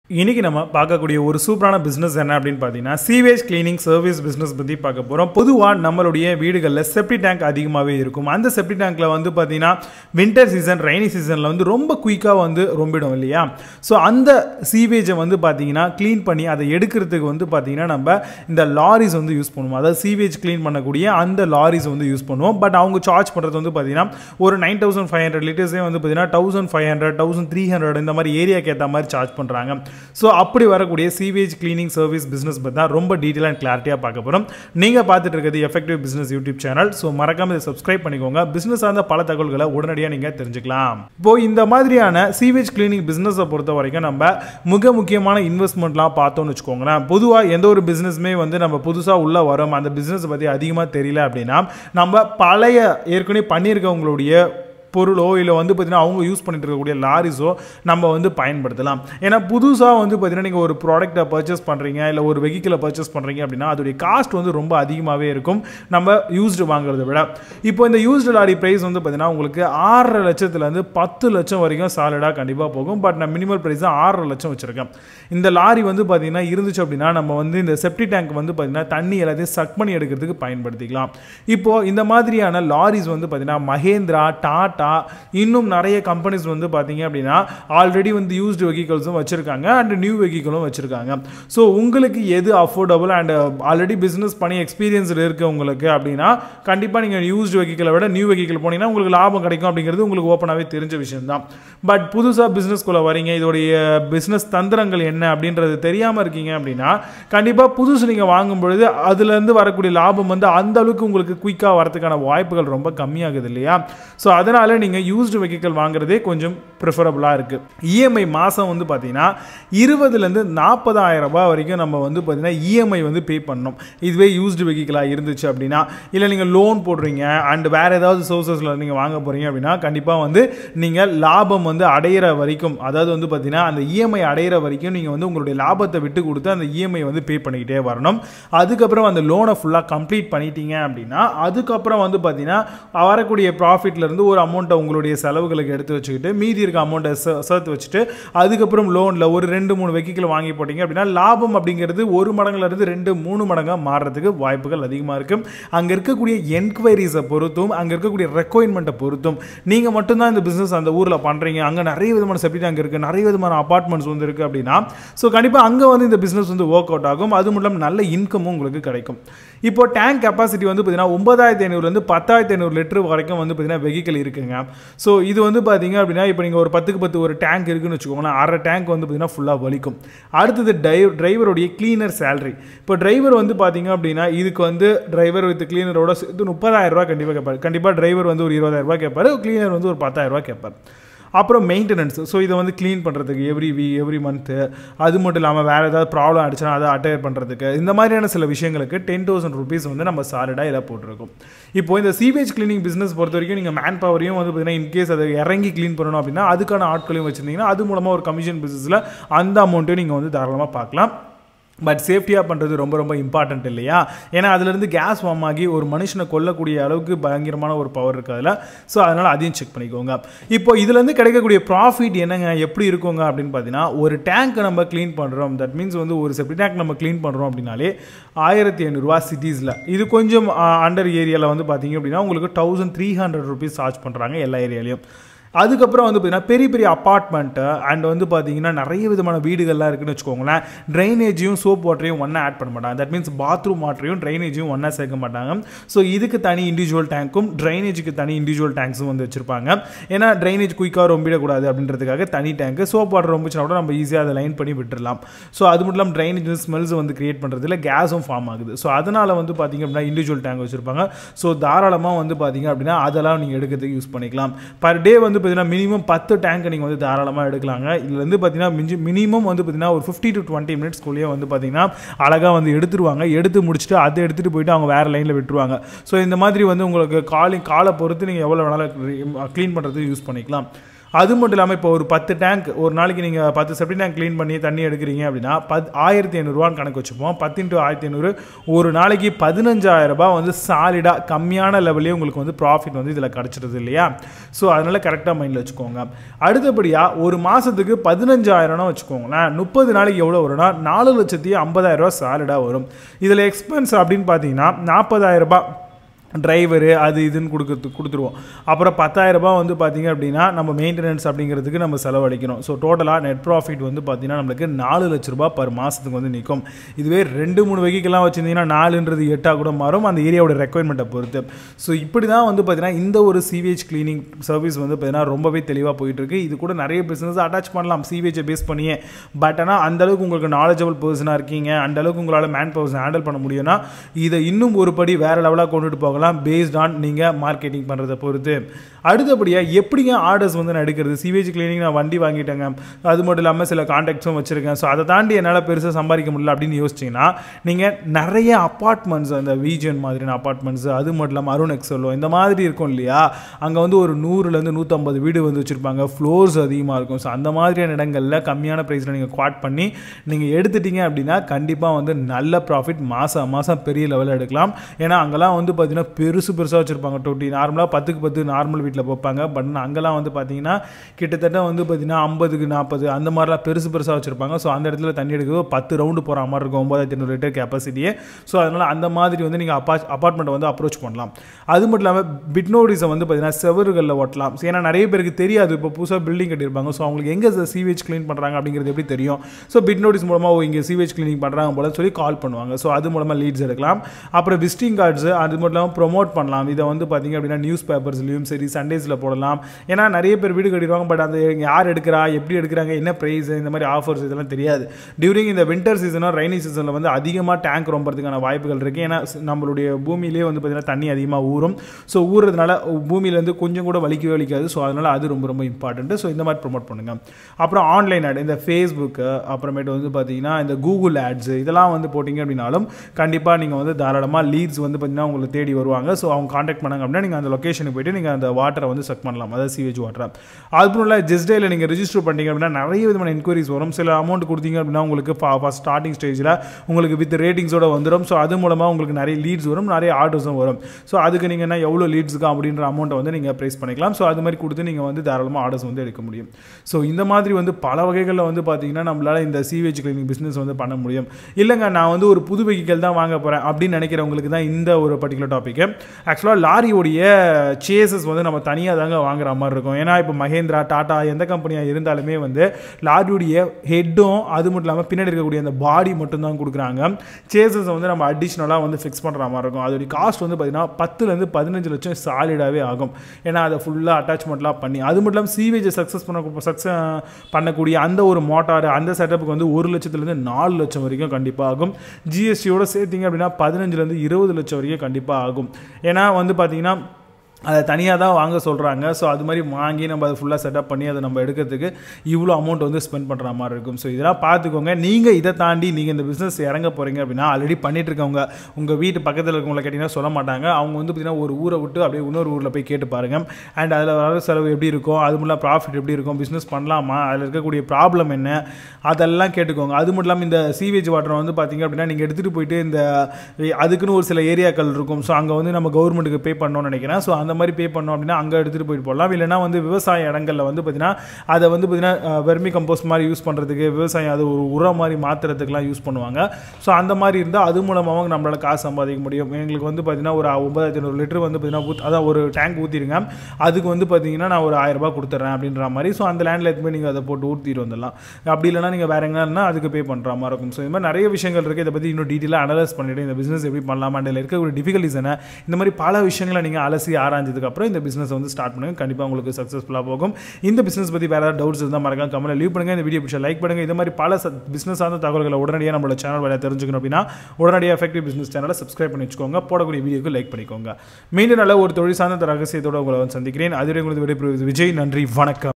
இன்னைக்கு நம்ம பார்க்கக்கூடிய ஒரு சூப்பரான பிஸ்னஸ் என்ன அப்படின்னு பார்த்தீங்கன்னா சீவேஜ் கிளீனிங் சர்வீஸ் பிஸ்னஸ் பற்றி பார்க்க போகிறோம் பொதுவாக நம்மளுடைய வீடுகளில் செப்டி டேங்க் அதிகமாகவே இருக்கும் அந்த செப்டி டேங்க்கில் வந்து பார்த்தீங்கன்னா வின்டர் சீசன் ரெய்னி சீசனில் வந்து ரொம்ப குயிக்காக வந்து ரொம்பிடும் இல்லையா ஸோ அந்த சீவேஜை வந்து பார்த்தீங்கன்னா க்ளீன் பண்ணி அதை எடுக்கிறதுக்கு வந்து பார்த்தீங்கன்னா நம்ம இந்த லாரிஸ் வந்து யூஸ் பண்ணுவோம் அதாவது சீவேஜ் க்ளீன் பண்ணக்கூடிய அந்த லாரிஸ் வந்து யூஸ் பண்ணுவோம் பட் அவங்க சார்ஜ் பண்ணுறது வந்து பார்த்தீங்கன்னா ஒரு நைன் தௌசண்ட் ஃபைவ் ஹண்ட்ரட் லிட்டர்ஸே வந்து பார்த்தீங்கன்னா thousand five hundred thousand three hundred இந்த மாதிரி ஏரியாக்கு ஏற்ற மாதிரி சார்ஜ் பண்ணுறாங்க ஸோ அப்படி வரக்கூடிய சீவேஜ் கிளீனிங் சர்வீஸ் பிஸ்னஸ் பற்றி தான் ரொம்ப டீட்டெயிலாக அண்ட் கிளாரிட்டியாக பார்க்க போகிறோம் நீங்கள் பார்த்துட்டு இருக்கிறது effective business YouTube channel so மறக்காம இதை சப்ஸ்கிரைப் பண்ணிக்கோங்க பிஸ்னஸ் சார்ந்த பல தகவல்களை உடனடியாக நீங்கள் தெரிஞ்சுக்கலாம் இப்போ இந்த மாதிரியான சீவேஜ் கிளீனிங் பிஸ்னஸை பொறுத்த வரைக்கும் நம்ம மிக முக்கியமான இன்வெஸ்ட்மெண்ட்லாம் பார்த்தோம்னு வச்சுக்கோங்களேன் பொதுவாக எந்த ஒரு பிஸ்னஸுமே வந்து நம்ம புதுசாக உள்ள வரோம் அந்த பிஸ்னஸ் பற்றி அதிகமாக தெரியல அப்படின்னா நம்ம பழைய ஏற்கனவே பண்ணியிருக்கவங்களுடைய பொருளோ இல்லை வந்து பார்த்தீங்கன்னா அவங்க யூஸ் பண்ணிட்டு இருக்கக்கூடிய லாரிஸோ நம்ம வந்து பயன்படுத்தலாம் ஏன்னா புதுசாக வந்து பார்த்தீங்கன்னா நீங்கள் ஒரு ப்ராடக்ட்டை பர்ச்சேஸ் பண்ணுறீங்க இல்லை ஒரு வெஹிக்கிளை பர்ச்சேஸ் பண்ணுறீங்க அப்படின்னா அதோடைய காஸ்ட் வந்து ரொம்ப அதிகமாகவே இருக்கும் நம்ம யூஸ்டு வாங்குறத விட இப்போ இந்த யூஸ்டு லாரி ப்ரைஸ் வந்து பார்த்தீங்கன்னா உங்களுக்கு ஆறரை லட்சத்துலேருந்து பத்து லட்சம் வரைக்கும் சாலிடாக கண்டிப்பாக போகும் பட் நான் மினிமம் ப்ரைஸ் தான் ஆறரை லட்சம் வச்சுருக்கேன் இந்த லாரி வந்து பார்த்தீங்கன்னா இருந்துச்சு அப்படின்னா நம்ம வந்து இந்த செப்டி டேங்க் வந்து பார்த்தீங்கன்னா தண்ணி எல்லாத்தையும் சக் பண்ணி எடுக்கிறதுக்கு பயன்படுத்திக்கலாம் இப்போது இந்த மாதிரியான லாரிஸ் வந்து பார்த்தீங்கன்னா மகேந்திரா டாடா இன்னும் நிறைய கம்பெனிஸ் வந்து பார்த்தீங்க அப்படின்னா ஆல்ரெடி வந்து யூஸ்டு வெஹிக்கல்ஸும் வச்சுருக்காங்க அண்ட் நியூ வெஹிக்கிளும் வச்சுருக்காங்க ஸோ உங்களுக்கு எது அஃபோர்டபுள் அண்ட் ஆல்ரெடி பிஸ்னஸ் பண்ணி எக்ஸ்பீரியன்ஸ் இருக்கு உங்களுக்கு அப்படின்னா கண்டிப்பாக நீங்கள் யூஸ்டு வெஹிக்கிளை விட நியூ வெஹிக்கிள் போனீங்கன்னா உங்களுக்கு லாபம் கிடைக்கும் அப்படிங்கிறது உங்களுக்கு ஓப்பனாகவே தெரிஞ்ச விஷயம் தான் பட் புதுசாக பிஸ்னஸ்குள்ளே வரீங்க இதோடைய பிஸ்னஸ் தந்திரங்கள் என்ன அப்படின்றது தெரியாமல் இருக்கீங்க அப்படின்னா கண்டிப்பாக புதுசு நீங்கள் வாங்கும் பொழுது அதுலேருந்து வரக்கூடிய லாபம் வந்து அந்த அளவுக்கு உங்களுக்கு குயிக்காக வரதுக்கான வாய்ப்புகள் ரொம்ப கம்மியாகுது இல்லையா ஸோ அதனால் நீங்கள் யூஸ்டு வெஹிக்கிள் வாங்குறதே கொஞ்சம் ப்ரிஃபரபுளாக இருக்குது இஎம்ஐ மாதம் வந்து பார்த்தீங்கன்னா இருபதுலேருந்து நாற்பதாயிரம் ரூபாய் வரைக்கும் நம்ம வந்து பார்த்தீங்கன்னா இஎம்ஐ வந்து பே பண்ணணும் இதுவே யூஸ்டு வெஹிக்கிளாக இருந்துச்சு அப்படின்னா இல்லை நீங்கள் லோன் போடுறீங்க அண்ட் வேறு ஏதாவது சோர்சஸில் நீங்கள் வாங்க போகிறீங்க அப்படின்னா கண்டிப்பாக வந்து நீங்கள் லாபம் வந்து அடையிற வரைக்கும் அதாவது வந்து பார்த்தீங்கன்னா அந்த இஎம்ஐ அடையிற வரைக்கும் நீங்கள் வந்து உங்களுடைய லாபத்தை விட்டு கொடுத்து அந்த இஎம்ஐ வந்து பே பண்ணிக்கிட்டே வரணும் அதுக்கப்புறம் அந்த லோனை ஃபுல்லாக கம்ப்ளீட் பண்ணிட்டீங்க அப்படின்னா அதுக்கப்புறம் வந்து பார்த்தீங்கன்னா வரக்கூடிய ப்ராஃபிட்லேருந்து ஒரு அமௌண்ட்டை உங்களுடைய செலவுகளுக்கு எடுத்து வச்சுக்கிட்டு மீதி இருக்க அமௌண்ட்டை சேர்த்து வச்சுட்டு அதுக்கப்புறம் லோனில் ஒரு ரெண்டு மூணு வெஹிக்கிள் வாங்கி போட்டிங்க அப்படின்னா லாபம் அப்படிங்கிறது ஒரு மடங்குலேருந்து ரெண்டு மூணு மடங்காக மாறுறதுக்கு வாய்ப்புகள் அதிகமாக இருக்கும் அங்கே இருக்கக்கூடிய என்கொயரிஸை பொறுத்தும் அங்கே இருக்கக்கூடிய ரெக்குவயர்மெண்ட்டை பொறுத்தும் நீங்கள் மட்டும்தான் இந்த பிஸ்னஸ் அந்த ஊரில் பண்ணுறீங்க அங்கே நிறைய விதமான செப்டி டேங்க் இருக்குது நிறைய விதமான அப்பார்ட்மெண்ட்ஸ் வந்து இருக்குது அப்படின்னா ஸோ கண்டிப்பாக அங்கே வந்து இந்த பிஸ்னஸ் வந்து ஒர்க் அவுட் ஆகும் அது மட்டும் இல்லாமல் நல்ல இன்கமும் உங்களுக்கு கிடைக்கும் இப்போ டேங்க் கெப்பாசிட்டி வந்து பார்த்தீங்கன்னா ஒன்பதாயிரத்தி ஐநூறுலேருந்து பத்தாயிரத்தி ஐநூறு லிட்டர் வரைக்கும் வந்து பார்த்தீங்கன்னா வெஹிக்கிள் இருக்குங்க ஸோ இது வந்து பார்த்தீங்க அப்படின்னா இப்போ நீங்கள் ஒரு பத்துக்கு பத்து ஒரு டேங்க் இருக்குன்னு வச்சுக்கோங்களேன் அரை டேங்க் வந்து பார்த்தீங்கன்னா ஃபுல்லாக வலிக்கும் அடுத்தது டிரைவ் டிரைவருடைய கிளீனர் சேலரி இப்போ டிரைவர் வந்து பார்த்தீங்க அப்படின்னா இதுக்கு வந்து டிரைவர் வித் கிளீனரோட சேர்த்து முப்பதாயிரம் ரூபா கண்டிப்பாக கேட்பார் கண்டிப்பாக டிரைவர் வந்து ஒரு இருபதாயிரம் ரூபாய் கேட்பார் கிளீனர் வந்து ஒரு பத்தாயிரம் ரூபாய் கேட்பார் அப்புறம் மெயின்டெனன்ஸ் ஸோ இதை வந்து க்ளீன் பண்ணுறதுக்கு எவ்ரி வீ எவ்ரி மந்த்து அது மட்டும் இல்லாமல் வேறு ஏதாவது ப்ராப்ளம் ஆகிடுச்சுன்னா அதை அட்டையர் பண்ணுறதுக்கு இந்த மாதிரியான சில விஷயங்களுக்கு டென் தௌசண்ட் ருபீஸ் வந்து நம்ம சாலிடாக இதில் போட்டிருக்கோம் இப்போ இந்த சீவேஜ் கிளீனிங் பிஸ்னஸ் பொறுத்த வரைக்கும் நீங்கள் மேன் பவரையும் வந்து பார்த்தீங்கன்னா இன்கேஸ் அதை இறங்கி க்ளீன் பண்ணணும் அப்படின்னா அதுக்கான ஆட்களையும் வச்சுருந்தீங்கன்னா அது மூலமாக ஒரு கமிஷன் பிஸ்னஸில் அந்த அமௌண்ட்டையும் நீங்கள் வந்து தாராளமாக பார்க்கலாம் பட் சேஃப்டியாக பண்ணுறது ரொம்ப ரொம்ப இம்பார்ட்டன்ட் இல்லையா ஏன்னா அதுலேருந்து கேஸ் ஃபார்ம் ஆகி ஒரு மனுஷனை கொல்லக்கூடிய அளவுக்கு பயங்கரமான ஒரு பவர் இருக்குது அதில் ஸோ அதனால் அதையும் செக் பண்ணிக்கோங்க இப்போ இதுலேருந்து கிடைக்கக்கூடிய ப்ராஃபிட் என்னங்க எப்படி இருக்குங்க அப்படின்னு பார்த்தீங்கன்னா ஒரு டேங்க்கை நம்ம க்ளீன் பண்ணுறோம் தட் மீன்ஸ் வந்து ஒரு செப்டி டேங்க் நம்ம க்ளீன் பண்ணுறோம் அப்படின்னாலே ஆயிரத்தி ஐநூறுரூவா சிட்டிஸில் இது கொஞ்சம் அண்டர் ஏரியாவில் வந்து பார்த்தீங்க அப்படின்னா உங்களுக்கு thousand three hundred rupees charge பண்ணுறாங்க எல்லா ஏரியாலையும் அதுக்கப்புறம் வந்து பார்த்தீங்கன்னா பெரிய பெரிய அப்பார்ட்மெண்ட்டு அண்ட் வந்து பார்த்தீங்கன்னா நிறைய விதமான வீடுகள்லாம் இருக்குன்னு வச்சுக்கோங்களேன் ட்ரைனேஜையும் சோப் வாட்டரையும் ஒன்றா ஆட் பண்ண மாட்டாங்க தட் மீன்ஸ் பாத்ரூம் வாட்டரையும் ட்ரைனேஜையும் ஒன்றா சேர்க்க மாட்டாங்க ஸோ இதுக்கு தனி இண்டிவிஜுவல் டேங்க்கும் ட்ரைனேஜுக்கு தனி இண்டிவிஜுவல் டேங்க்ஸும் வந்து வச்சுருப்பாங்க ஏன்னா ட்ரைனேஜ் குயிக்காக ரொம்பிடக்கூடாது அப்படின்றதுக்காக தனி டேங்க்கு சோப் வாட்டர் ரொம்பிச்சுனா கூட நம்ம ஈஸியாக அதை லைன் பண்ணி விட்டுடலாம் ஸோ அது மட்டும் இல்லாமல் ட்ரைனேஜ் ஸ்மெல்ஸ் வந்து கிரியேட் பண்ணுறதுல கேஸும் ஃபார்ம் ஆகுது ஸோ அதனால் வந்து பார்த்தீங்க அப்படின்னா இண்டிவிஜுவல் டேங்க் வச்சுருப்பாங்க ஸோ தாராளமாக வந்து பார்த்தீங்க அப்படின்னா அதெல்லாம் நீங்கள் எடுக்கிறதுக்கு யூஸ் பண்ணிக்கலாம் பர் டே வந்து பார்த்தீங்கன்னா மினிமம் பத்து டேங்க் நீங்கள் வந்து தாராளமாக எடுக்கலாங்க இதில் வந்து பார்த்தீங்கன்னா மிஞ்சி மினிமம் வந்து பார்த்தீங்கன்னா ஒரு ஃபிஃப்டி டு டுவெண்ட்டி மினிட்ஸ்க்குள்ளேயே வந்து பார்த்தீங்கன்னா அழகாக வந்து எடுத்துருவாங்க எடுத்து முடிச்சுட்டு அதை எடுத்துகிட்டு போயிட்டு அவங்க வேறு லைனில் விட்டுருவாங்க ஸோ இந்த மாதிரி வந்து உங்களுக்கு காலிங் காலை பொறுத்து நீங்கள் எவ்வளோ வேணாலும் க்ளீன் பண்ணுறதுக்கு யூஸ் பண்ணிக்கலாம் அது மட்டும் இல்லாமல் இப்போ ஒரு பத்து டேங்க் ஒரு நாளைக்கு நீங்கள் பத்து செப்டி டேங்க் க்ளீன் பண்ணி தண்ணி எடுக்கிறீங்க அப்படின்னா பத் ஆயிரத்தி ஐநூறுரூவான்னு கணக்கு வச்சுப்போம் பத்து இன்ட்டு ஆயிரத்தி ஐநூறு ஒரு நாளைக்கு பதினஞ்சாயிரம் ரூபாய் வந்து சாலிடாக கம்மியான லெவல்லே உங்களுக்கு வந்து ப்ராஃபிட் வந்து இதில் கிடச்சிருது இல்லையா ஸோ அதனால் கரெக்டாக மைண்டில் வச்சுக்கோங்க அடுத்தபடியாக ஒரு மாதத்துக்கு பதினஞ்சாயிரம்னு வச்சுக்கோங்களேன் முப்பது நாளைக்கு எவ்வளோ வரும்னா நாலு லட்சத்தி ஐம்பதாயிரம் ரூபாய் சாலிடாக வரும் இதில் எக்ஸ்பென்ஸ் அப்படின்னு பார்த்தீங்கன்னா நாற்பதாயிரம் ரூபாய் டிரைவரு அது இதுன்னு கொடுக்கறது கொடுத்துருவோம் அப்புறம் பத்தாயிரம் ரூபாய் வந்து பார்த்தீங்க அப்படின்னா நம்ம மெயின்டெனன்ஸ் அப்படிங்கிறதுக்கு நம்ம செலவழிக்கணும் ஸோ டோட்டலாக நெட் ப்ராஃபிட் வந்து பார்த்தீங்கன்னா நம்மளுக்கு நாலு லட்ச ரூபாய் பர் மாதத்துக்கு வந்து நிற்கும் இதுவே ரெண்டு மூணு வெஹிக்கெல்லாம் வச்சுருந்தீங்கன்னா நாலுன்றது எட்டாக கூட மாறும் அந்த ஏரியாவோட ரெக்குவயர்மெண்ட்டை பொறுத்து ஸோ இப்படி தான் வந்து பார்த்தீங்கன்னா இந்த ஒரு சிவேஜ் கிளீனிங் சர்வீஸ் வந்து பார்த்தீங்கன்னா ரொம்பவே தெளிவாக போயிட்டுருக்கு இது கூட நிறைய பிஸ்னஸ் அட்டாச் பண்ணலாம் சிவேஜை பேஸ் பண்ணியே பட் ஆனால் அந்தளவுக்கு உங்களுக்கு நாலேஜபிள் பர்சனாக இருக்கீங்க அந்தளவுக்கு உங்களால் மேன் பவர்ஸ் ஹேண்டில் பண்ண முடியும்னா இதை இன்னும் ஒரு படி வேறு லெவலாக கொண்டுட்டு போகலாம் பேஸ்ட் ஆன் நீங்கள் மார்க்கெட்டிங் பண்ணுறதை பொறுத்து அடுத்தபடியாக எப்படிங்க ஆர்டர்ஸ் வந்து நான் எடுக்கிறது சிவேஜ் கிளீனிங் நான் வண்டி வாங்கிட்டேங்க அது மட்டும் இல்லாமல் சில கான்டாக்ட்ஸும் வச்சுருக்கேன் ஸோ அதை தாண்டி என்னால் பெருசாக சம்பாதிக்க முடியல அப்படின்னு யோசிச்சிங்கன்னா நீங்கள் நிறைய அப்பார்ட்மெண்ட்ஸ் அந்த விஜன் மாதிரியான அப்பார்ட்மெண்ட்ஸ் அது மட்டும் இல்லாமல் அருண் எக்ஸலோ இந்த மாதிரி இருக்கும் இல்லையா அங்கே வந்து ஒரு நூறுலேருந்து நூற்றம்பது வீடு வந்து வச்சுருப்பாங்க ஃப்ளோர்ஸ் அதிகமாக இருக்கும் ஸோ அந்த மாதிரியான இடங்களில் கம்மியான ப்ரைஸில் நீங்கள் குவாட் பண்ணி நீங்கள் எடுத்துட்டீங்க அப்படின்னா கண்டிப்பாக வந்து நல்ல ப்ராஃபிட் மாதம் மாதம் பெரிய லெவலில் எடுக்கலாம் ஏன்னா அங்கெல்லாம் வந்து பார்த்தீங்கன்னா பெருசு பெருசாக வச்சுருப்பாங்க தொட்டி நார்மலாக பத்துக்கு பத்து நார்மல் வீட்டில் வைப்பாங்க பட் அங்கெல்லாம் வந்து பார்த்தீங்கன்னா கிட்டத்தட்ட வந்து பார்த்தீங்கன்னா ஐம்பதுக்கு நாற்பது அந்த மாதிரிலாம் பெருசு பெருசாக வச்சுருப்பாங்க ஸோ அந்த இடத்துல தண்ணி எடுக்கிறது பத்து ரவுண்டு போகிற மாதிரி இருக்கும் ஒம்பதாயிரத்தி ஐநூறு லிட்டர் கெப்பாசிட்டியே ஸோ அதனால் அந்த மாதிரி வந்து நீங்கள் அப்பா அப்பார்ட்மெண்ட்டை வந்து அப்ரோச் பண்ணலாம் அது மட்டும் இல்லாமல் பிட்னோடிஸை வந்து பார்த்தீங்கன்னா செவறுகளில் ஒட்டலாம் ஏன்னா நிறைய பேருக்கு தெரியாது இப்போ புதுசாக பில்டிங் கட்டியிருப்பாங்க ஸோ அவங்களுக்கு எங்கே சீவேஜ் க்ளீன் பண்ணுறாங்க அப்படிங்கிறது எப்படி தெரியும் ஸோ பிட் நோட்டீஸ் மூலமாக இங்கே சீவேஜ் கிளீனிங் பண்ணுறாங்க போல சொல்லி கால் பண்ணுவாங்க ஸோ அது மூலமாக லீட்ஸ் எடுக்கலாம் அப்புறம் விசிட்டிங் கார்ட்ஸ் அது மட்டும் இல்லாமல் ப்ரொமோட் பண்ணலாம் இதை வந்து பார்த்தீங்க அப்படின்னா நியூஸ் பேப்பர்ஸ்லையும் சரி சண்டேஸில் போடலாம் ஏன்னா நிறைய பேர் வீடு கட்டிடுவாங்க பட் அந்த யார் எடுக்கிறா எப்படி எடுக்கிறாங்க என்ன ப்ரைஸ் இந்த மாதிரி ஆஃபர்ஸ் இதெல்லாம் தெரியாது டியூரிங் இந்த வின்டர் சீசனோ ரைனி சீசனில் வந்து அதிகமாக டேங்க் ரொம்பறதுக்கான வாய்ப்புகள் இருக்குது ஏன்னா நம்மளுடைய பூமியிலே வந்து பார்த்தீங்கன்னா தண்ணி அதிகமாக ஊறும் ஸோ ஊறுறதுனால பூமியிலேருந்து கொஞ்சம் கூட வலிக்கவே வலிக்காது ஸோ அதனால் அது ரொம்ப ரொம்ப இம்பார்ட்டன்ட்டு ஸோ இந்த மாதிரி ப்ரொமோட் பண்ணுங்க அப்புறம் ஆன்லைன் ஆட் இந்த ஃபேஸ்புக்கு அப்புறமேட்டு வந்து பார்த்தீங்கன்னா இந்த கூகுள் ஆட்ஸ் இதெல்லாம் வந்து போட்டிங்க அப்படின்னாலும் கண்டிப்பாக நீங்கள் வந்து தாராளமாக லீட்ஸ் வந்து பார்த்தீங்கன்னா உங்களை தேடி வருவாங்க ஸோ அவங்க காண்டாக்ட் பண்ணாங்க அப்படின்னா நீங்கள் அந்த லொக்கேஷனுக்கு போயிட்டு நீங்கள் அந்த வாட்டரை வந்து செக் பண்ணலாம் அதாவது சிவேஜ் வாட்டரை அதுவும் இல்லை ஜெஸ்டேல நீங்கள் ரிஜிஸ்டர் பண்ணிட்டீங்க அப்படின்னா நிறைய விதமான என்கொயரிஸ் வரும் சில அமௌண்ட் கொடுத்தீங்க அப்படின்னா உங்களுக்கு ஃபஸ்ட் ஸ்டார்டிங் ஸ்டேஜில் உங்களுக்கு வித் ரேட்டிங்ஸோட வந்துடும் ஸோ அது மூலமாக உங்களுக்கு நிறைய லீட்ஸ் வரும் நிறைய ஆர்டர்ஸும் வரும் ஸோ அதுக்கு நீங்கள் என்ன எவ்வளோ லீட்ஸுக்கு அப்படின்ற அமௌண்ட்டை வந்து நீங்கள் ப்ரைஸ் பண்ணிக்கலாம் ஸோ அது மாதிரி கொடுத்து நீங்கள் வந்து தாராளமாக ஆர்டர்ஸ் வந்து எடுக்க முடியும் ஸோ இந்த மாதிரி வந்து பல வகைகளில் வந்து பார்த்தீங்கன்னா நம்மளால் இந்த சிவேஜ் கிளீனிங் பிஸ்னஸ் வந்து பண்ண முடியும் இல்லைங்க நான் வந்து ஒரு புது வெஹிக்கல் தான் வாங்க போகிறேன் அப்படின்னு நினைக்கிறவங்களுக்கு தான் இந்த ஒரு பர்டிகுலர் டாப்பிக்கு ஆக்சுவலாக லாரியோடைய சேசஸ் வந்து நம்ம தனியாக தாங்க வாங்குற மாதிரி இருக்கும் ஏன்னா இப்போ மகேந்திரா டாடா எந்த கம்பெனியாக இருந்தாலுமே வந்து லாரியோடைய ஹெட்டும் அது மட்டும் இல்லாமல் பின்னாடி இருக்கக்கூடிய அந்த பாடி மட்டும்தான் கொடுக்குறாங்க சேசஸ் வந்து நம்ம அடிஷ்னலாக வந்து ஃபிக்ஸ் பண்ணுற மாதிரி இருக்கும் அதோடைய காஸ்ட் வந்து பார்த்தீங்கன்னா பத்துலேருந்து பதினஞ்சு லட்சம் சாலிடாகவே ஆகும் ஏன்னா அதை ஃபுல்லாக அட்டாச்மெண்ட்லாம் பண்ணி அது மட்டும் இல்லாமல் சீவேஜை சக்ஸஸ் பண்ண சக்ஸஸ் பண்ணக்கூடிய அந்த ஒரு மோட்டார் அந்த செட்டப்புக்கு வந்து ஒரு லட்சத்துலேருந்து நாலு லட்சம் வரைக்கும் கண்டிப்பாக ஆகும் ஜிஎஸ்டியோட சேர்த்திங்க அப்படின்னா பதினஞ்சுலேருந்து இருபது லட்சம் வரைக்கும் கண்டிப்பாக ஆகும் ஏன்னா வந்து பார்த்தீங்கன்னா அதை தனியாக தான் வாங்க சொல்கிறாங்க ஸோ அது மாதிரி வாங்கி நம்ம அதை ஃபுல்லாக செட்டப் பண்ணி அதை நம்ம எடுக்கிறதுக்கு இவ்வளோ அமௌண்ட் வந்து ஸ்பெண்ட் பண்ணுற மாதிரி இருக்கும் ஸோ இதெல்லாம் பார்த்துக்கோங்க நீங்கள் இதை தாண்டி நீங்கள் இந்த பிஸ்னஸ் இறங்க போகிறீங்க அப்படின்னா ஆல்ரெடி பண்ணிட்டு இருக்கவங்க உங்கள் வீட்டு பக்கத்தில் இருக்கவங்களை கேட்டிங்கன்னா சொல்ல மாட்டாங்க அவங்க வந்து பார்த்திங்கன்னா ஒரு ஊரை விட்டு அப்படியே இன்னொரு ஊரில் போய் கேட்டு பாருங்கள் அண்ட் அதில் வர செலவு எப்படி இருக்கும் அது மட்டும் ப்ராஃபிட் எப்படி இருக்கும் பிஸ்னஸ் பண்ணலாமா அதில் இருக்கக்கூடிய ப்ராப்ளம் என்ன அதெல்லாம் கேட்டுக்கோங்க அது மட்டும் இல்லாமல் இந்த சீவேஜ் வாட்டர் வந்து பார்த்திங்க அப்படின்னா நீங்கள் எடுத்துகிட்டு போயிட்டு இந்த அதுக்குன்னு ஒரு சில ஏரியாக்கள் இருக்கும் ஸோ அங்கே வந்து நம்ம கவர்மெண்ட்டுக்கு பே பண்ணோம்னு நினைக்கிறேன் ஸோ அந்த மாதிரி பே பண்ணோம் அப்படின்னா அங்கே எடுத்துகிட்டு போயிட்டு போடலாம் இல்லைனா வந்து விவசாய இடங்களில் வந்து பார்த்தீங்கன்னா அதை வந்து பார்த்தீங்கன்னா வெர்மி கம்போஸ்ட் மாதிரி யூஸ் பண்ணுறதுக்கு விவசாயம் அது ஒரு உரம் மாதிரி மாற்றுறதுக்குலாம் யூஸ் பண்ணுவாங்க ஸோ அந்த மாதிரி இருந்தால் அது மூலமாகவும் நம்மளால் காசு சம்பாதிக்க முடியும் எங்களுக்கு வந்து பார்த்தீங்கன்னா ஒரு ஒன்பதாயிரத்தி ஐநூறு லிட்டர் வந்து பார்த்தீங்கன்னா ஊத் அதான் ஒரு டேங்க் ஊற்றிடுங்க அதுக்கு வந்து பார்த்தீங்கன்னா நான் ஒரு ஆயிரம் ரூபாய் கொடுத்துட்றேன் அப்படின்ற மாதிரி ஸோ அந்த லேண்டில் எதுவுமே நீங்கள் அதை போட்டு ஊற்றிட்டு வந்துடலாம் அப்படி இல்லைனா நீங்கள் வேறு எங்கன்னா அதுக்கு பே பண்ணுற மாதிரி இருக்கும் ஸோ இந்த மாதிரி நிறைய விஷயங்கள் இருக்குது இதை பற்றி இன்னும் டீட்டெயிலாக அனலைஸ் பண்ணிவிட்டு இந்த பிஸ்னஸ் எப்படி பண்ணலாம் அதில் இருக்கக்கூடிய டிஃபிகல்ட்டிஸ் என்ன இந்த மாதிரி பல விஷயங்களை நீங்கள் அலசி ஆராய்ஞ்சதுக்கப்புறம் இந்த பிஸ்னஸ் வந்து ஸ்டார்ட் பண்ணுங்க கண்டிப்பாக உங்களுக்கு சக்ஸஸ்ஃபுல்லாக போகும் இந்த பிஸ்னஸ் பற்றி வேறு ஏதாவது டவுட்ஸ் இருந்தால் மறக்காம கமெண்ட்ல லீவ் பண்ணுங்கள் இந்த வீடியோ பிடிச்சா லைக் பண்ணுங்கள் இந்த மாதிரி பல பிஸ்னஸ் சார்ந்த தகவல்களை உடனடியாக நம்மளோட சேனல் வேலை தெரிஞ்சுக்கணும் அப்படின்னா உடனடியாக எஃபெக்டிவ் பிஸ்னஸ் சேனலை சப்ஸ்கிரைப் பண்ணி வச்சுக்கோங்க போடக்கூடிய வீடியோக்கு லைக் பண்ணிக்கோங்க மீண்டும் நல்ல ஒரு தொழில் சார்ந்த ரகசியத்தோட உங்களை வந்து சந்திக்கிறேன் அதுவரை உங்களுக்கு விடைபெறுவது விஜய் நன்றி வணக்கம்